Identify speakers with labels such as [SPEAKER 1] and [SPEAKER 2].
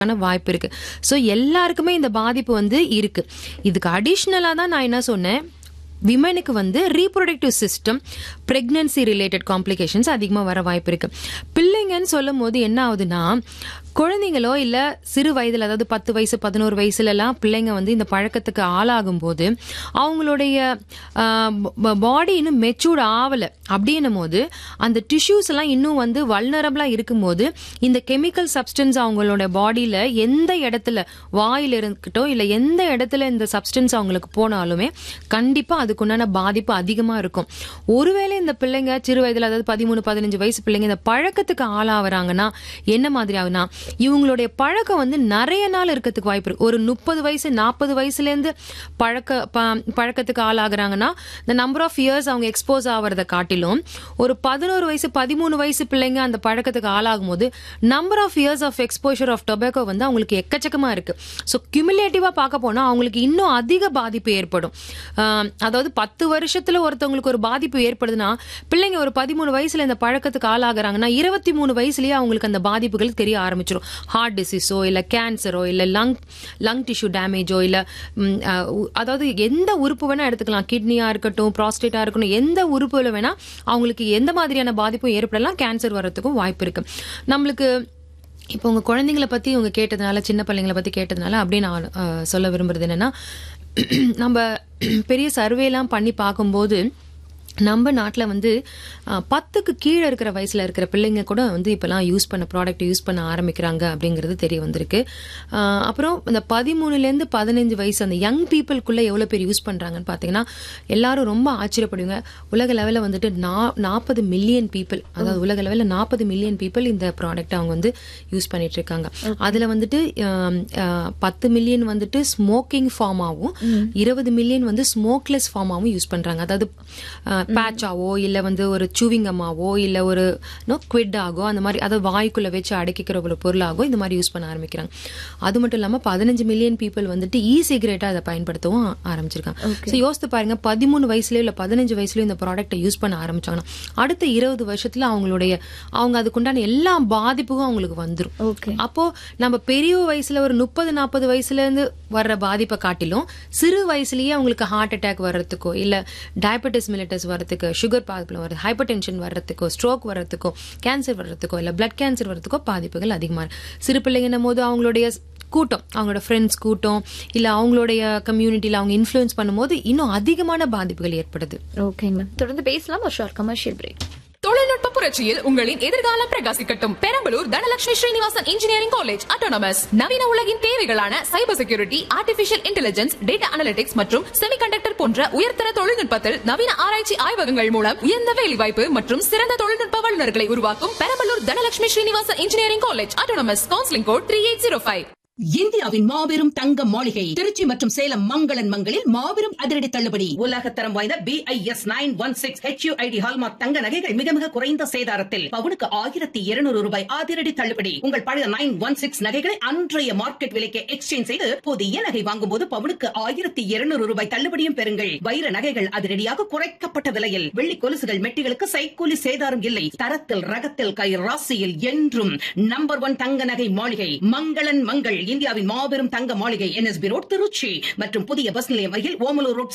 [SPEAKER 1] வாய்ப்பு இருக்கு ஸோ எல்லாருக்குமே இந்த பாதிப்பு வந்து இருக்கு இதுக்கு அடிஷ்னலா தான் நான் என்ன சொன்னேன் விமனுக்கு வந்து reproductive system pregnancy related complications அதிகமாக வர வாய்ப்பு இருக்கு பிள்ளைங்கன்னு சொல்லும் போது என்ன ஆகுதுன்னா குழந்தைங்களோ இல்ல சிறு வயதுல அதாவது பத்து வயசு பதினோரு வயசுல எல்லாம் பிள்ளைங்க வந்து இந்த பழக்கத்துக்கு ஆளாகும் போது அவங்களுடைய பாடி இன்னும் மெச்சூர்ட் ஆகல அப்படின்னும் போது அந்த டிஷ்யூஸ் எல்லாம் இன்னும் வந்து வல்னரபிளா இருக்கும்போது இந்த கெமிக்கல் சப்ஸ்டன்ஸ் அவங்களோட பாடியில எந்த இடத்துல வாயில இருக்கட்டும் இல்ல எந்த இடத்துல இந்த சப்ஸ்டன்ஸ் அவங்களுக்கு போனாலுமே கண்டிப்பா அதுக்குண்டான பாதிப்பு அதிகமா இருக்கும் ஒருவேளை இந்த பிள்ளைங்க சிறு வயதுல அதாவது பதிமூணு பதினஞ்சு வயசு பிள்ளைங்க இந்த பழக்கத்துக்கு ஆளாகிறாங்கன்னா என்ன மாதிரி ஆகுனா இவங்களுடைய பழக்கம் வந்து நிறைய நாள் இருக்கிறதுக்கு வாய்ப்பு இருக்கு ஒரு முப்பது வயசு நாற்பது வயசுல இருந்து பழக்க ப- பழக்கத்துக்கு ஆளாகிறாங்கன்னா இந்த நம்பர் ஆஃப் இயர்ஸ் அவங்க எக்ஸ்போஸ் ஆகிறத காட்டிலும் ஒரு பதினோரு வயசு பதிமூணு வயசு பிள்ளைங்க அந்த பழக்கத்துக்கு ஆளாகும் போது number of years of exposure of tobacco வந்து அவங்களுக்கு எக்கச்சக்கமா இருக்கு ஸோ கியூமுலேட்டிவா பார்க்க போனா அவங்களுக்கு இன்னும் அதிக பாதிப்பு ஏற்படும் ஆஹ் அதாவது பத்து வருஷத்துல ஒருத்தவங்களுக்கு ஒரு பாதிப்பு ஏற்படுதுன்னா பிள்ளைங்க ஒரு பதிமூணு வயசுல இந்த பழக்கத்துக்கு ஆளாகிறாங்கன்னா இருபத்தி மூணு வயசுலயே அவங்களுக்கு அந்த பாதிப்புகள் தெரிய ஆரம்பிச்சிடும் ஹார்ட் டிசீஸோ இல்ல கேன்சரோ இல்ல லங் லங் டிஷ்யூ டேமேஜோ இல்ல ம், அஹ், உ- அதாவது எந்த உறுப்பு வேணா எடுத்துக்கலாம் கிட்னியா இருக்கட்டும் ப்ராஸ்டேட்டா இருக்கட்டும் எந்த உறுப்புல வேணா அவங்களுக்கு எந்த மாதிரியான பாதிப்பும் ஏற்படலாம் கேன்சர் வர்றதுக்கும் வாய்ப்பு இருக்கு நம்மளுக்கு இப்போ உங்க குழந்தைங்கள பத்தி உங்க கேட்டதுனால சின்ன பிள்ளைங்கள பத்தி கேட்டதுனால அப்படியே நான் அஹ், சொல்ல விரும்புறது என்னன்னா நம்ம பெரிய சர்வே எல்லாம் பண்ணி பார்க்கும்போது நம்ம நாட்டில் வந்து அஹ், பத்துக்கு கீழே இருக்கிற வயசுல இருக்கிற பிள்ளைங்க கூட வந்து இப்பெல்லாம் யூஸ் பண்ண ப்ராடக்ட் யூஸ் பண்ண ஆரம்பிக்கிறாங்க அப்படிங்கிறது தெரிய வந்திருக்கு அஹ், அப்புறம் இந்த பதிமூணுலேருந்து பதினஞ்சு வயசு அந்த யங் பீப்புளுக்குள்ள எவ்வளோ பேர் யூஸ் பண்றாங்கன்னு பார்த்தீங்கன்னா எல்லாரும் ரொம்ப ஆச்சரியப்படுவீங்க உலக லெவலில் வந்துட்டு நாற்பது மில்லியன் பீப்புள் அதாவது உலக லெவலில் நாற்பது மில்லியன் பீப்புள் இந்த ப்ராடக்ட் அவங்க வந்து யூஸ் பண்ணிட்டு இருக்காங்க அதுல வந்துட்டு அஹ், அஹ், பத்து மில்லியன் வந்துட்டு ஸ்மோக்கிங் ஃபார்மாவும் இருபது மில்லியன் வந்து ஸ்மோக்லெஸ் ஃபார்மாவும் யூஸ் பண்றாங்க அதாவது பேட்சாவோ இல்ல வந்து ஒரு சூவிங்கம்மாவோ இல்ல ஒரு நோ குவிட் ஆகோ அந்த மாதிரி அதாவது வாய்க்குள்ள வச்சு அடைக்கிற ஒரு பொருளாகோ இந்த மாதிரி யூஸ் பண்ண ஆரம்பிக்கிறாங்க அது மட்டும் இல்லாம பதினஞ்சு மில்லியன் பீப்புள் வந்துட்டு இ சிகரெட்டா அதை பயன்படுத்தவும் ஆரம்பிச்சிருக்காங்க ஸோ யோசித்து பாருங்க பதிமூணு வயசுலயோ இல்ல பதினஞ்சு வயசுலயோ இந்த ப்ராடக்ட்டை யூஸ் பண்ண ஆரம்பிச்சாங்கன்னா அடுத்த இருபது வருஷத்துல அவங்களுடைய அவங்க அதுக்குண்டான எல்லா பாதிப்பும் அவங்களுக்கு வந்துரும்
[SPEAKER 2] ஓகே
[SPEAKER 1] அப்போ நம்ம பெரிய வயசுல ஒரு முப்பது நாற்பது வயசுல இருந்து வர்ற பாதிப்பை காட்டிலும் சிறு வயசுலயே அவங்களுக்கு ஹார்ட் அட்டாக் வர்றதுக்கோ இல்ல டயபெட்டிஸ் மிலிட்டஸ் வர்றதுக்கு சுகர் பாதிப்புல வர்றது ஹைப்பர் டென்ஷன் வர்றதுக்கோ ஸ்ட்ரோக் வர்றதுக்கோ கேன்சர் வர்றதுக்கோ இல்ல பிளட் கேன்சர் வர்றதுக்கோ பாதிப்புகள் அதிகமா இருக்கு சிறு பிள்ளைங்கன்னும் போது அவங்களுடைய கூட்டம் அவங்களோட ஃப்ரெண்ட்ஸ் கூட்டம் இல்ல அவங்களுடைய கம்யூனிட்டியில அவங்க இன்ஃப்ளூயன்ஸ் பண்ணும்போது இன்னும் அதிகமான பாதிப்புகள் ஏற்படுது
[SPEAKER 2] ஓகேங்க மேம் தொடர்ந்து பேசலாம் ஒரு ஷார்ட் கமர்ஷியல் பிரேக்
[SPEAKER 3] தொழில்நுட்ப புரட்சியில் உங்களின் எதிர்காலம் பிரகாசிக்கட்டும் Perambalur Dhanalakshmi Srinivasan engineering college autonomous நவீன உலகின் தேவைகளான cyber security artificial intelligence data analytics மற்றும் செமிகண்டக்டர் போன்ற உயர்தர தொழில்நுட்பத்தில் நவீன ஆராய்ச்சி ஆய்வகங்கள் மூலம் உயர்ந்த வேலைவாய்ப்பு மற்றும் சிறந்த தொழில்நுட்ப வல்லுநர்களை உருவாக்கும் Perambalur Dhanalakshmi Srinivasan engineering college autonomous counselling code three eight zero five
[SPEAKER 4] இந்தியாவின் மாபெரும் தங்க மாளிகை திருச்சி மற்றும் சேலம் மங்களன் மங்களில் மாபெரும் அதிரடி தள்ளுபடி உலகத்தரம் வாய்ந்த B I S nine one six HUID hallmark தங்க நகைகள் மிக மிக குறைந்த சேதாரத்தில் பவுனுக்கு ஆயிரத்தி இருநூறு ரூபாய் அதிரடி தள்ளுபடி உங்கள் பழைய நைன் ஒன் சிக்ஸ் நகைகளை அன்றைய மார்க்கெட் விலைக்கு எக்ஸ்சேஞ்ச் செய்து புதிய நகை வாங்கும் போது பவுனுக்கு ஆயிரத்தி இருநூறு ரூபாய் தள்ளுபடியும் பெறுங்கள் வைர நகைகள் அதிரடியாக குறைக்கப்பட்ட விலையில் வெள்ளி கொலுசுகள் மெட்டிகளுக்கு சைக்கூலி சேதாரம் இல்லை தரத்தில் ரகத்தில் கை ராசியில் என்றும் நம்பர் ஒன் தங்க நகை மாளிகை மங்களன் மங்கள் இந்தியாவின் மாபெரும் தங்க மாளிகை என்எஸ்பி ரோட் திருச்சி மற்றும் புதிய பஸ் நிலையம் அருகில் ஓமலூர் ரோட்